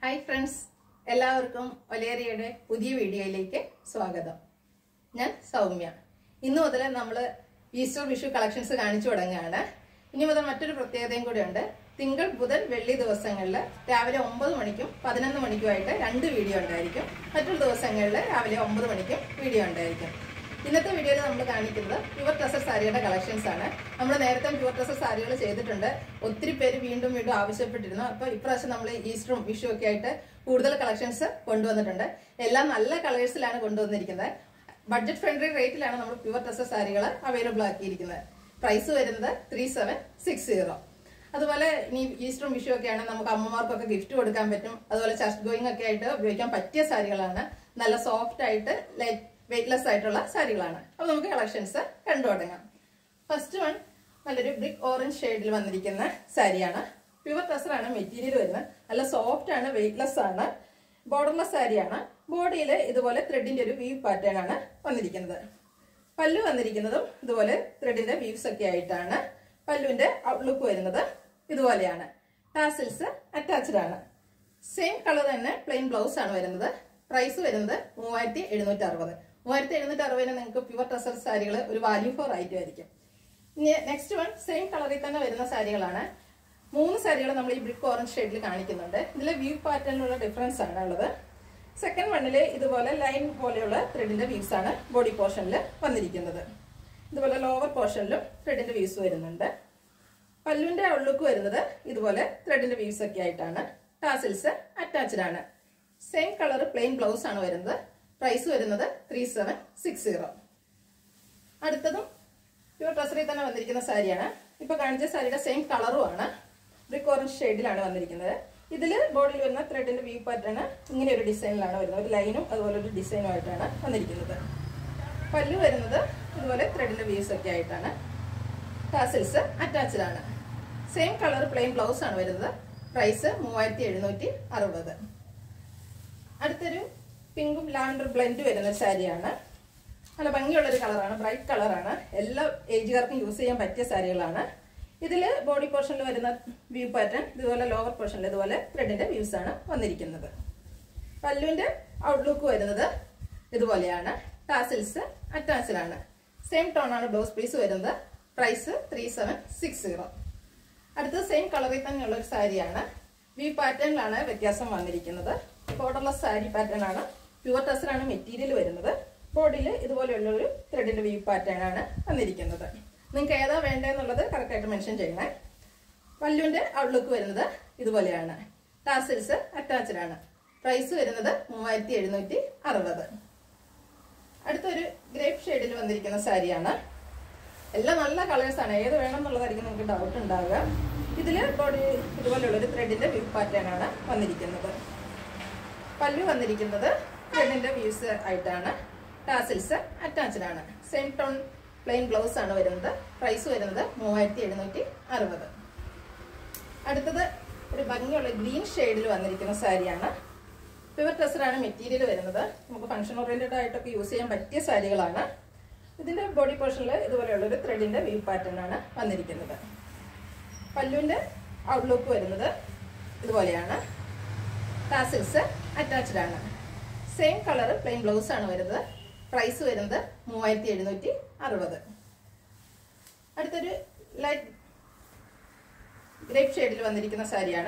hi friends എല്ലാവർക്കും ഒലേറിയയുടെ പുതിയ വീഡിയോയിലേക്ക് സ്വാഗതം ഞാൻ സൗമ്യ ഇന്നു മുതൽ നമ്മൾ ഈസ്റ്റർ വിഷു കളക്ഷൻസ് കാണിച്ചു തുടങ്ങുകയാണ് ഇനി മുതൽ മറ്റൊരു പ്രത്യേകതയും കൂടിയുണ്ട് തിങ്കൾ ബുധൻ വെള്ളി ദിവസങ്ങളിൽ രാവിലെ ഒമ്പത് മണിക്കും പതിനൊന്ന് മണിക്കുമായിട്ട് രണ്ട് വീഡിയോ ഉണ്ടായിരിക്കും മറ്റുള്ള ദിവസങ്ങളിൽ രാവിലെ ഒമ്പത് മണിക്കും വീഡിയോ ഉണ്ടായിരിക്കും ഇന്നത്തെ വീഡിയോയിൽ നമ്മൾ കാണിക്കുന്നത് പ്യുവർ ടെസർ സാരിയുടെ കളക്ഷൻസ് ആണ് നമ്മൾ നേരത്തെ പ്യുവർ ടെസർ സാരികൾ ചെയ്തിട്ടുണ്ട് ഒത്തിരി പേര് വീണ്ടും വീണ്ടും ആവശ്യപ്പെട്ടിരുന്നു അപ്പൊ ഇപ്രാവശ്യം നമ്മൾ ഈസ്റ്ററും വിഷു ഒക്കെ ആയിട്ട് കൂടുതൽ കളക്ഷൻസ് കൊണ്ടുവന്നിട്ടുണ്ട് എല്ലാം നല്ല കളേഴ്സിലാണ് കൊണ്ടുവന്നിരിക്കുന്നത് ബഡ്ജറ്റ് ഫ്രണ്ട്ലി റേറ്റിലാണ് നമ്മൾ പ്യുവർ ടെസർ സാരികൾ അവൈലബിൾ ആക്കിയിരിക്കുന്നത് പ്രൈസ് വരുന്നത് ത്രീ സെവൻ സിക്സ് സീറോ അതുപോലെ ഇനി ഈസ്റ്ററും വിഷു ഒക്കെയാണ് നമുക്ക് അമ്മമാർക്കൊക്കെ ഗിഫ്റ്റ് കൊടുക്കാൻ പറ്റും അതുപോലെ ചർച്ച് ഗോയിങ് ഒക്കെ ആയിട്ട് ഉപയോഗിക്കാൻ പറ്റിയ സാരികളാണ് നല്ല സോഫ്റ്റ് ആയിട്ട് ലൈറ്റ് വെയിറ്റ്ലെസ് ആയിട്ടുള്ള സാരികളാണ് അപ്പൊ നമുക്ക് കളക്ഷൻസ് കണ്ടു തുടങ്ങാം ഫസ്റ്റ് വൺ നല്ലൊരു ബ്രിക്ക് ഓറഞ്ച് ഷെയ്ഡിൽ വന്നിരിക്കുന്ന സാരിയാണ് പ്യുവർ ടെസറാണ് മെറ്റീരിയൽ വരുന്നത് നല്ല സോഫ്റ്റ് ആണ് വെയിറ്റ്ലെസ് ആണ് ബോർഡർലെസ് സാരിയാണ് ബോഡിയിൽ ഇതുപോലെ ത്രെഡിന്റെ ഒരു വീവ് പാറ്റേൺ ആണ് വന്നിരിക്കുന്നത് പല്ലു വന്നിരിക്കുന്നതും ഇതുപോലെ ത്രെഡിന്റെ വീവ്സ് ഒക്കെ ആയിട്ടാണ് പല്ലുവിന്റെ ഔട്ട്ലുക്ക് വരുന്നത് ഇതുപോലെയാണ് ടാസിൽസ് അറ്റാച്ച്ഡ് ആണ് സെയിം കളർ തന്നെ പ്ലെയിൻ ബ്ലൗസ് ആണ് വരുന്നത് പ്രൈസ് വരുന്നത് മൂവായിരത്തി എഴുന്നൂറ്റി അറുപത് മൂവായിരത്തി എഴുന്നൂറ്റി അറുപതിന് നിങ്ങൾക്ക് പ്യുവർ ടെസർ സാരികൾ ഒരു വാല്യൂ ഫോർ ആയിട്ടും ആയിരിക്കും ഇനി നെക്സ്റ്റ് വൺ സെയിം കളറിൽ തന്നെ വരുന്ന സാരികളാണ് മൂന്ന് സാരികൾ നമ്മൾ ഈ ബ്രിക്ക് ഓറഞ്ച് ഷെയ്ഡിൽ കാണിക്കുന്നുണ്ട് ഇതിലെ വ്യൂ പാറ്റേണിലുള്ള ഡിഫറൻസ് ആണ് ഉള്ളത് സെക്കൻഡ് വണ്ണിൽ ഇതുപോലെ ലൈൻ പോലെയുള്ള ത്രെഡിന്റെ വ്യൂസ് ആണ് ബോഡി പോർഷനിൽ വന്നിരിക്കുന്നത് ഇതുപോലെ ലോവർ പോർഷനിലും ത്രെഡിന്റെ വ്യൂസ് വരുന്നുണ്ട് പല്ലുവിന്റെ ഉള്ളുക്ക് വരുന്നത് ഇതുപോലെ ത്രെഡിന്റെ വ്യൂസ് ഒക്കെ ആയിട്ടാണ് ടാസിൽസ് അറ്റാച്ച്ഡ് ആണ് സെയിം കളർ പ്ലെയിൻ ബ്ലൗസ് ആണ് വരുന്നത് പ്രൈസ് വരുന്നത് ത്രീ സെവൻ സിക്സ് സീറോ അടുത്തതും പ്യൂർ ട്രസറിൽ തന്നെ വന്നിരിക്കുന്ന സാരിയാണ് ഇപ്പൊ കാണിച്ച സാരിയുടെ സെയിം കളറും ആണ് ബ്രിക്ക് ഓറഞ്ച് ഷെയ്ഡിലാണ് വന്നിരിക്കുന്നത് ഇതിൽ ബോഡിയിൽ വരുന്ന ത്രെഡിന്റെ വ്യൂ പാറ്റേൺ ഇങ്ങനെ ഒരു ഡിസൈനിലാണ് വരുന്നത് ഒരു ലൈനും അതുപോലെ ഒരു ഡിസൈനും ആയിട്ടാണ് വന്നിരിക്കുന്നത് പല്ലു വരുന്നത് ഇതുപോലെ ത്രെഡിന്റെ വ്യൂസ് ഒക്കെ ആയിട്ടാണ് ടാസിൽസ് അറ്റാച്ച്ഡ് ആണ് സെയിം കളർ പ്ലെയിൻ ബ്ലൗസ് ആണ് വരുന്നത് പ്രൈസ് മൂവായിരത്തി എഴുന്നൂറ്റി അറുപത് അടുത്തൊരു പിങ്കും ലാവൻഡർ ബ്ലെൻഡ് വരുന്ന സാരിയാണ് നല്ല ഭംഗിയുള്ള ഒരു കളറാണ് ബ്രൈറ്റ് കളറാണ് എല്ലാ ഏജുകാർക്കും യൂസ് ചെയ്യാൻ പറ്റിയ സാരികളാണ് ഇതിൽ ബോഡി പോർഷനിൽ വരുന്ന വ്യൂ പാറ്റേൺ ഇതുപോലെ ലോവർ പോർഷനിൽ ഇതുപോലെ ത്രെഡിന്റെ വ്യൂസ് ആണ് വന്നിരിക്കുന്നത് പല്ലുവിന്റെ ഔട്ട്ലുക്ക് വരുന്നത് ഇതുപോലെയാണ് ടാസിൽസ് അറ്റാച്ച്ഡ് ആണ് സെയിം ടോൺ ആണ് ബ്ലൗസ് പീസ് വരുന്നത് price three seven six zero അടുത്തത് സെയിം കളറിൽ തന്നെയുള്ള ഒരു സാരിയാണ് വ്യൂ പാറ്റേണിലാണ് വ്യത്യാസം വന്നിരിക്കുന്നത് ബോർഡർലെസ് സാരി പാറ്റേൺ ആണ് പ്യുവർ ടെസറാണ് മെറ്റീരിയൽ വരുന്നത് ബോഡിയിൽ ഇതുപോലെയുള്ള ഒരു ത്രെഡിന്റെ വ്യൂ പാറ്റേൺ ആണ് വന്നിരിക്കുന്നത് നിങ്ങൾക്ക് ഏതാ വേണ്ടതെന്നുള്ളത് കറക്റ്റായിട്ട് മെൻഷൻ ചെയ്യണേ പല്ലുവിന്റെ ഔട്ട്ലുക്ക് വരുന്നത് ഇതുപോലെയാണ് ടാസിൽസ് അറ്റാച്ച്ഡ് ആണ് പ്രൈസ് വരുന്നത് മൂവായിരത്തി എഴുന്നൂറ്റി അറുപത് അടുത്തൊരു ഗ്രേപ്പ് ഷെയ്ഡിൽ വന്നിരിക്കുന്ന സാരിയാണ് എല്ലാം നല്ല കളേഴ്സ് ആണ് ഏത് വേണം എന്നുള്ളതായിരിക്കും നിങ്ങൾക്ക് ഡൗട്ട് ഉണ്ടാവുക ഇതിൽ ബോഡി ഇതുപോലെയുള്ള ഒരു ത്രെഡിന്റെ വ്യൂ പാറ്റേൺ ആണ് വന്നിരിക്കുന്നത് പല്ലു വന്നിരിക്കുന്നത് ത്രെഡിന്റെ വ്യൂസ് ആയിട്ടാണ് ടാസിൽസ് അറ്റാച്ച്ഡ് ആണ് സെയിം ടോൺ പ്ലെയിൻ ബ്ലൗസ് ആണ് വരുന്നത് പ്രൈസ് വരുന്നത് മൂവായിരത്തി എഴുന്നൂറ്റി അറുപത് അടുത്തത് ഒരു ഭംഗിയുള്ള ഗ്രീൻ ഷെയ്ഡിൽ വന്നിരിക്കുന്ന സാരിയാണ് പ്യുവർ ടെസറാണ് മെറ്റീരിയൽ വരുന്നത് നമുക്ക് ഫംഗ്ഷൻ ഓറിയന്റഡ് ആയിട്ടൊക്കെ യൂസ് ചെയ്യാൻ പറ്റിയ സാരികളാണ് ഇതിന്റെ ബോഡി പോർഷനിൽ ഇതുപോലെയുള്ള ഒരു ത്രെഡിന്റെ വ്യൂ പാറ്റേൺ ആണ് വന്നിരിക്കുന്നത് പല്ലുവിന്റെ ഔട്ട്ലുക്ക് വരുന്നത് ഇതുപോലെയാണ് ടാസിൽസ് അറ്റാച്ച്ഡ് ആണ് സെയിം കളർ പ്ലെയിൻ ബ്ലൗസ് ആണ് വരുന്നത് പ്രൈസ് വരുന്നത് മൂവായിരത്തി എഴുന്നൂറ്റി അറുപത് അടുത്തൊരു ലൈറ്റ് ഗ്രേപ്പ് ഷെയ്ഡിൽ വന്നിരിക്കുന്ന സാരിയാണ്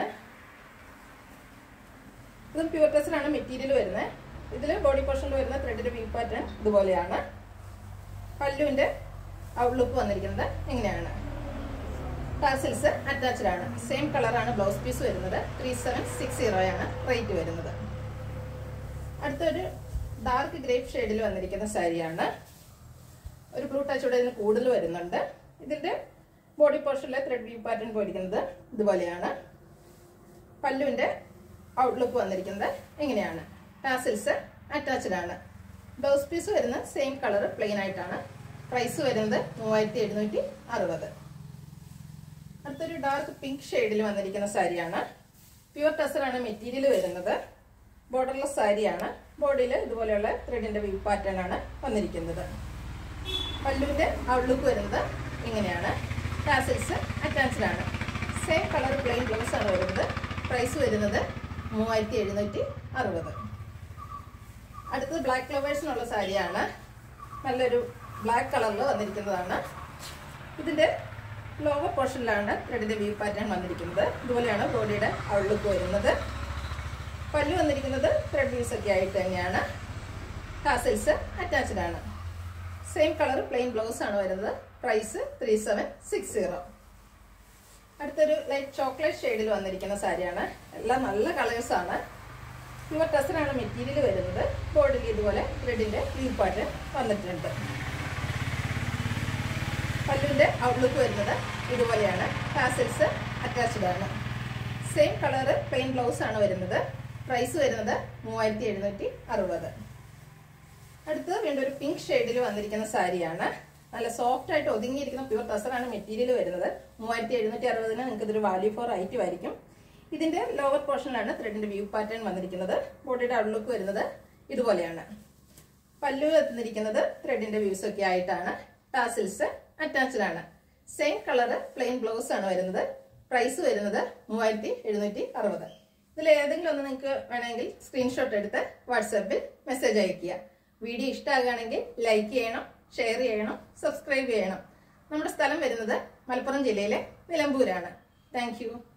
ഇതും പ്യൂർ ടെസറാണ് മെറ്റീരിയൽ വരുന്നത് ഇതിൽ ബോഡി പോർഷനിൽ വരുന്ന ത്രെഡിന്റെ വ്യൂ പാറ്റേൺ ഇതുപോലെയാണ് പല്ലുവിന്റെ ഔട്ട്ലുക്ക് വന്നിരിക്കുന്നത് എങ്ങനെയാണ് ടാസിൽസ് അറ്റാച്ച്ഡ് ആണ് സെയിം കളറാണ് ബ്ലൗസ് പീസ് വരുന്നത് ത്രീ സെവൻ സിക്സ് സീറോ ആണ് റേറ്റ് വരുന്നത് അടുത്തൊരു ഡാർക്ക് ഗ്രേപ്പ് ഷെയ്ഡിൽ വന്നിരിക്കുന്ന സാരിയാണ് ഒരു ബ്ലൂ ടച്ച് കൂടെ ഇതിന് കൂടുതൽ വരുന്നുണ്ട് ഇതിന്റെ ബോഡി പോർഷനിലെ ത്രെഡ് വ്യൂ പാറ്റേൺ പോയിരിക്കുന്നത് ഇതുപോലെയാണ് പല്ലുവിന്റെ ഔട്ട്ലുക്ക് വന്നിരിക്കുന്നത് എങ്ങനെയാണ് ടാസിൽസ് അറ്റാച്ച്ഡ് ആണ് ബ്ലൗസ് പീസ് വരുന്ന സെയിം കളർ പ്ലെയിൻ ആയിട്ടാണ് പ്രൈസ് വരുന്നത് മൂവായിരത്തി എഴുന്നൂറ്റി അറുപത് അടുത്തൊരു ഡാർക്ക് പിങ്ക് ഷെയ്ഡിൽ വന്നിരിക്കുന്ന സാരിയാണ് പ്യുവർ ടെസറാണ് മെറ്റീരിയൽ വരുന്നത് ബോർഡർലെസ് സാരിയാണ് ബോഡിയിൽ ഇതുപോലെയുള്ള ത്രെഡിന്റെ വ്യൂ പാറ്റേൺ ആണ് വന്നിരിക്കുന്നത് പല്ലുവിന്റെ ഔട്ട്ലുക്ക് വരുന്നത് ഇങ്ങനെയാണ് ടാസിൽസ് അറ്റാച്ച്ഡ് ആണ് സെയിം കളർ പ്ലെയിൻ ബ്ലൗസ് ആണ് വരുന്നത് പ്രൈസ് വരുന്നത് മൂവായിരത്തി എഴുന്നൂറ്റി അറുപത് അടുത്തത് ബ്ലാക്ക് ഫ്ലവേഴ്സിനുള്ള സാരിയാണ് നല്ലൊരു ബ്ലാക്ക് കളറിൽ വന്നിരിക്കുന്നതാണ് ഇതിൻ്റെ ലോവർ പോർഷനിലാണ് ത്രെഡിൻ്റെ വ്യൂ പാറ്റേൺ വന്നിരിക്കുന്നത് ഇതുപോലെയാണ് ബോഡിയുടെ ഔട്ട്ലുക്ക് വരുന്നത് പല്ല് വന്നിരിക്കുന്നത് ത്രെഡ് വ്യൂസ് ഒക്കെ ആയിട്ട് തന്നെയാണ് ടാസൽസ് അറ്റാച്ച്ഡ് ആണ് സെയിം കളർ പ്ലെയിൻ ബ്ലൗസ് ആണ് വരുന്നത് price three seven six zero അടുത്തൊരു ലൈറ്റ് ചോക്ലേറ്റ് ഷെയ്ഡിൽ വന്നിരിക്കുന്ന സാരിയാണ് എല്ലാം നല്ല കളേഴ്സ് ആണ് പ്യുവർ ടെസറാണ് മെറ്റീരിയൽ വരുന്നത് ബോർഡിൽ ഇതുപോലെ ത്രെഡിന്റെ വ്യൂ പാറ്റേൺ വന്നിട്ടുണ്ട് പല്ലുവിന്റെ ഔട്ട്ലുക്ക് വരുന്നത് ഇതുപോലെയാണ് ടാസൽസ് അറ്റാച്ച്ഡ് ആണ് സെയിം കളറ് പ്ലെയിൻ ബ്ലൗസ് ആണ് വരുന്നത് പ്രൈസ് വരുന്നത് മൂവായിരത്തി എഴുന്നൂറ്റി അറുപത് അടുത്തത് വീണ്ടും ഒരു പിങ്ക് ഷെയ്ഡിൽ വന്നിരിക്കുന്ന സാരിയാണ് നല്ല സോഫ്റ്റ് ആയിട്ട് ഒതുങ്ങിയിരിക്കുന്ന പ്യൂർ ടസറാണ് മെറ്റീരിയൽ വരുന്നത് മൂവായിരത്തി എഴുന്നൂറ്റി അറുപതിന് നിങ്ങൾക്ക് ഇതൊരു വാല്യൂ ഫോർ ഐറ്റം ആയിരിക്കും ഇതിന്റെ ലോവർ പോർഷനിലാണ് ത്രെഡിന്റെ വ്യൂ പാറ്റേൺ വന്നിരിക്കുന്നത് ബോഡിയുടെ ഔട്ട്ലുക്ക് വരുന്നത് ഇതുപോലെയാണ് പല്ലു എത്തുന്നിരിക്കുന്നത് ത്രെഡിന്റെ വ്യൂസ് ഒക്കെ ആയിട്ടാണ് ടാസിൽസ് അറ്റാച്ച്ഡ് ആണ് സെയിം കളറ് പ്ലെയിൻ ബ്ലൗസ് ആണ് വരുന്നത് പ്രൈസ് വരുന്നത് മൂവായിരത്തി എഴുന്നൂറ്റി അറുപത് ഇതിൽ ഏതെങ്കിലും ഒന്ന് നിങ്ങൾക്ക് വേണമെങ്കിൽ സ്ക്രീൻഷോട്ട് എടുത്ത് വാട്സാപ്പിൽ മെസ്സേജ് അയയ്ക്കുക വീഡിയോ ഇഷ്ടമാകുകയാണെങ്കിൽ ലൈക്ക് ചെയ്യണം ഷെയർ ചെയ്യണം സബ്സ്ക്രൈബ് ചെയ്യണം നമ്മുടെ സ്ഥലം വരുന്നത് മലപ്പുറം ജില്ലയിലെ നിലമ്പൂരാണ് താങ്ക്